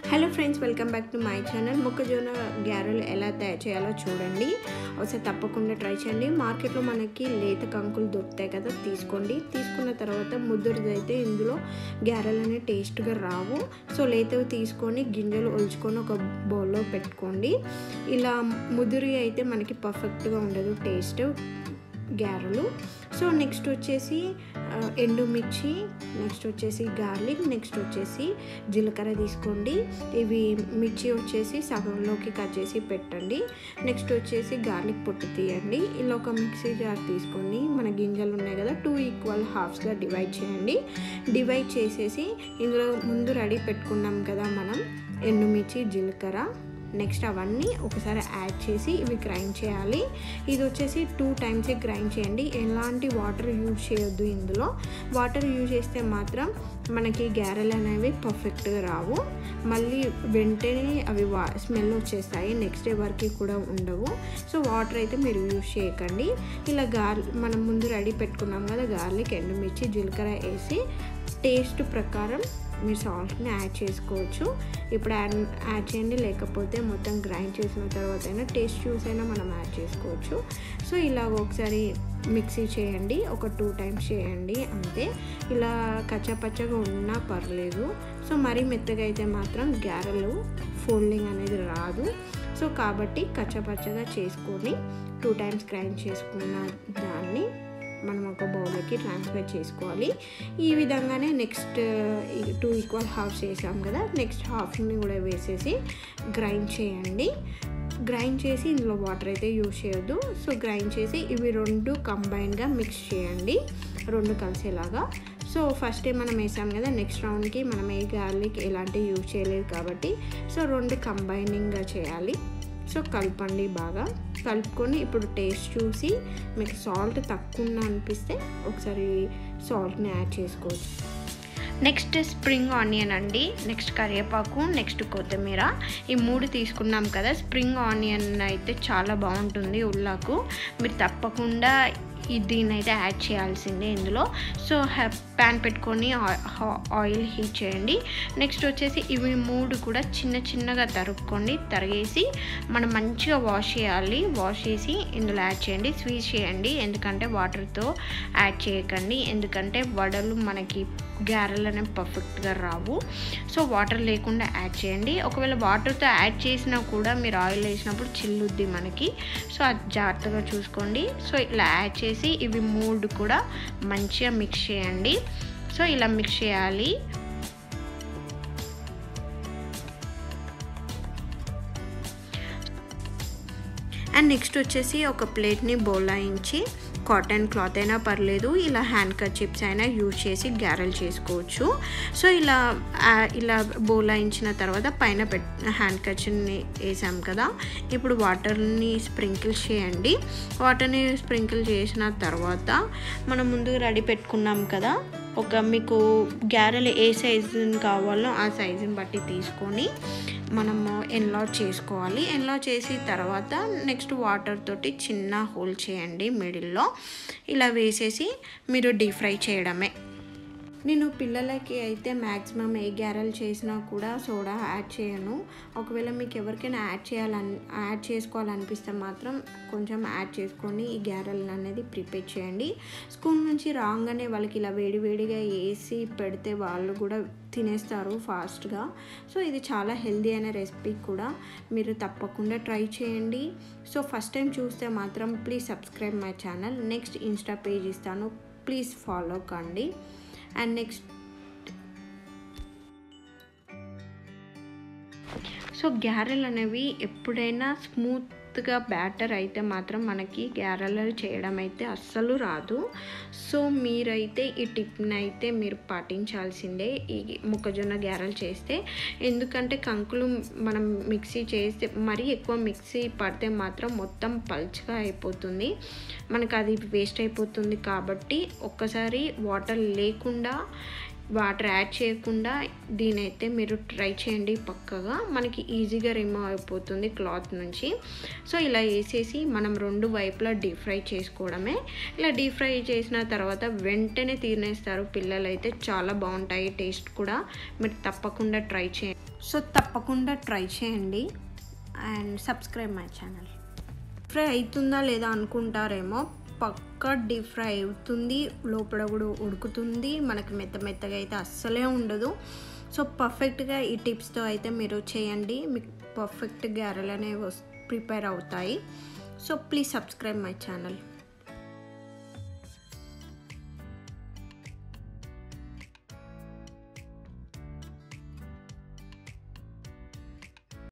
hello friends welcome back to my channel మొక్కజొన్న గ్యారెలు ఎలా తయారు చేయాలో చూడండి ఒకసారి తప్పకుండా ట్రై చేయండి మార్కెట్లో మనకి లేత కంకులు దొరుకుతాయి కదా తీసుకోండి తీసుకున్న తర్వాత ముద్దురిది అయితే ఇందులో గ్యారెలు అనేవి టేస్ట్గా రావు సో లేతవి తీసుకొని గింజలు ఒలుచుకొని ఒక బౌల్లో పెట్టుకోండి ఇలా ముదురి అయితే మనకి పర్ఫెక్ట్గా ఉండదు టేస్ట్ గ్యారెలు సో నెక్స్ట్ వచ్చేసి ఆ, ఎండుమిర్చి నెక్స్ట్ వచ్చేసి గార్లిక్ నెక్స్ట్ వచ్చేసి జీలకర్ర తీసుకోండి ఇవి మిర్చి వచ్చేసి సగంలోకి కట్ చేసి పెట్టండి నెక్స్ట్ వచ్చేసి గార్లిక్ పొట్టు తీయండి ఇలా ఒక మిక్సీ జార్ తీసుకొని మన గింజలు ఉన్నాయి కదా టూ ఈక్వల్ హాఫ్స్గా డివైడ్ చేయండి డివైడ్ చేసేసి ఇందులో ముందు రెడీ పెట్టుకున్నాం కదా మనం ఎండుమిర్చి జీలకర్ర నెక్స్ట్ అవన్నీ ఒకసారి యాడ్ చేసి ఇవి గ్రైండ్ చేయాలి ఇది వచ్చేసి టూ టైమ్స్ గ్రైండ్ చేయండి ఎలాంటి వాటర్ యూజ్ చేయొద్దు ఇందులో వాటర్ యూజ్ చేస్తే మాత్రం మనకి గ్యారెలు అనేవి పర్ఫెక్ట్గా రావు మళ్ళీ వెంటనే అవి వా స్మెల్ వచ్చేస్తాయి నెక్స్ట్ డే వరకు కూడా ఉండవు సో వాటర్ అయితే మీరు యూజ్ చేయకండి ఇలా గార్ మనం ముందు రెడీ పెట్టుకున్నాం కదా గార్లిక్ ఎండుమిర్చి జీలకర్ర వేసి టేస్ట్ ప్రకారం మీరు సాల్ట్ని యాడ్ చేసుకోవచ్చు ఇప్పుడు యాడ్ యాడ్ చేయండి లేకపోతే మొత్తం గ్రైండ్ చేసిన తర్వాత అయినా టేస్ట్ చూస్ అయినా మనం యాడ్ చేసుకోవచ్చు సో ఇలాగ ఒకసారి మిక్సీ చేయండి ఒక టూ టైమ్స్ చేయండి అంతే ఇలా కచ్చపచ్చగా ఉన్నా పర్లేదు సో మరీ మెత్తగా అయితే మాత్రం గ్యారెలు ఫోల్డింగ్ అనేది రాదు సో కాబట్టి కచ్చపచ్చగా చేసుకొని టూ టైమ్స్ గ్రైండ్ చేసుకున్న దాన్ని మనం ఒక బౌల్లోకి ట్రాన్స్ఫర్ చేసుకోవాలి ఈ విధంగానే నెక్స్ట్ టూ ఈక్వల్ హాఫ్స్ వేసాం కదా నెక్స్ట్ హాఫ్ని కూడా వేసేసి గ్రైండ్ చేయండి గ్రైండ్ చేసి ఇందులో వాటర్ అయితే యూజ్ చేయొద్దు సో గ్రైండ్ చేసి ఇవి రెండు కంబైన్గా మిక్స్ చేయండి రెండు కలిసేలాగా సో ఫస్ట్ టైం మనం వేసాం కదా నెక్స్ట్ రౌండ్కి మనం ఏ గార్లిక్ ఎలాంటివి యూజ్ చేయలేదు కాబట్టి సో రెండు కంబైనింగ్గా చేయాలి సో కలపండి బాగా కలుపుకొని ఇప్పుడు టేస్ట్ చూసి మీకు సాల్ట్ తక్కువ అనిపిస్తే ఒకసారి సాల్ట్ని యాడ్ చేసుకోవచ్చు నెక్స్ట్ స్ప్రింగ్ ఆనియన్ అండి నెక్స్ట్ కరివేపాకు నెక్స్ట్ కొత్తిమీర ఈ మూడు తీసుకున్నాం కదా స్ప్రింగ్ ఆనియన్ అయితే చాలా బాగుంటుంది ఉల్లాకు మీరు తప్పకుండా ఈ దీన్ని అయితే యాడ్ చేయాల్సిందే ఇందులో సో ప్యాన్ పెట్టుకొని ఆయిల్ హీట్ చేయండి నెక్స్ట్ వచ్చేసి ఇవి మూడు కూడా చిన్న చిన్నగా తరుక్కోండి తరిగేసి మనం మంచిగా వాష్ చేయాలి వాష్ చేసి ఇందులో యాడ్ చేయండి స్వీట్ చేయండి ఎందుకంటే వాటర్తో యాడ్ చేయకండి ఎందుకంటే వడలు మనకి గ్యారెలు అనేవి పర్ఫెక్ట్గా రావు సో వాటర్ లేకుండా యాడ్ చేయండి ఒకవేళ వాటర్తో యాడ్ చేసినా కూడా మీరు ఆయిల్ వేసినప్పుడు చిల్లుద్ది మనకి సో అది జాగ్రత్తగా చూసుకోండి సో ఇలా యాడ్ చేసి ఇవి మూడు కూడా మంచిగా మిక్స్ చేయండి సో ఇలా మిక్స్ చేయాలి అండ్ నెక్స్ట్ వచ్చేసి ఒక ప్లేట్ని బోలాయించి కాటన్ క్లాత్ అయినా పర్లేదు ఇలా హ్యాండ్ కర్చిప్స్ అయినా యూజ్ చేసి గ్యారెల్ చేసుకోవచ్చు సో ఇలా ఇలా బోలాయించిన తర్వాత పైన పెట్ హ్యాండ్ కర్చిని వేసాం కదా ఇప్పుడు వాటర్ని స్ప్రింకిల్ చేయండి వాటర్ని స్ప్రింకిల్ చేసిన తర్వాత మనం ముందు రెడీ పెట్టుకున్నాం కదా ఒక మీకు గ్యారెలు ఏ సైజుని కావాలో ఆ సైజుని బట్టి తీసుకొని మనము ఎన్లాట్ చేసుకోవాలి ఎన్లాట్ చేసి తర్వాత నెక్స్ట్ వాటర్ తోటి చిన్న హోల్ చేయండి మిడిల్లో ఇలా వేసేసి మీరు డీప్ ఫ్రై చేయడమే నేను పిల్లలకి అయితే మ్యాక్సిమం ఏ గ్యారెల్ చేసినా కూడా సోడా యాడ్ చేయను ఒకవేళ మీకు ఎవరికైనా యాడ్ చేయాలని యాడ్ చేసుకోవాలనిపిస్తే మాత్రం కొంచెం యాడ్ చేసుకొని ఈ గ్యారెల్ అనేది ప్రిపేర్ చేయండి స్కూల్ నుంచి రాగానే వాళ్ళకి ఇలా వేడివేడిగా వేసి పెడితే వాళ్ళు కూడా తినేస్తారు ఫాస్ట్గా సో ఇది చాలా హెల్దీ అయిన రెసిపీ కూడా మీరు తప్పకుండా ట్రై చేయండి సో ఫస్ట్ టైం చూస్తే మాత్రం please subscribe my channel next insta page ఇస్తాను ప్లీజ్ ఫాలో కండి అండ్ నెక్స్ట్ సో గ్యారెలు అనేవి ఎప్పుడైనా స్మూత్గా బ్యాటర్ అయితే మాత్రం మనకి గ్యారెలు చేయడం అయితే అస్సలు రాదు సో మీరైతే ఈ టిప్ని అయితే మీరు పాటించాల్సిందే ఈ మొక్కజొన్న గ్యారెలు చేస్తే ఎందుకంటే కంకులు మనం మిక్సీ చేస్తే మరీ ఎక్కువ మిక్సీ పడితే మాత్రం మొత్తం పల్చగా అయిపోతుంది మనకు అది వేస్ట్ అయిపోతుంది కాబట్టి ఒక్కసారి వాటర్ లేకుండా వాటర్ యాడ్ చేయకుండా దీనైతే మీరు ట్రై చేయండి పక్కగా మనకి ఈజీగా రిమూవ్ అయిపోతుంది క్లాత్ నుంచి సో ఇలా వేసేసి మనం రెండు వైపులా డీప్ ఫ్రై చేసుకోవడమే ఇలా డీప్ ఫ్రై చేసిన తర్వాత వెంటనే తినేస్తారు పిల్లలు అయితే చాలా బాగుంటాయి టేస్ట్ కూడా మీరు తప్పకుండా ట్రై చేయండి సో తప్పకుండా ట్రై చేయండి and subscribe my channel fry అవుతుందా లేదా అనుకుంటారేమో పక్క డీప్ ఫ్రై అవుతుంది లోపల కూడా ఉడుకుతుంది మనకి మెత్త మెత్తగా అయితే అస్సలే ఉండదు సో పర్ఫెక్ట్గా ఈ టిప్స్తో అయితే మీరు చేయండి మీకు పర్ఫెక్ట్ గ్యారెలు అనేవి ప్రిపేర్ అవుతాయి so please subscribe my channel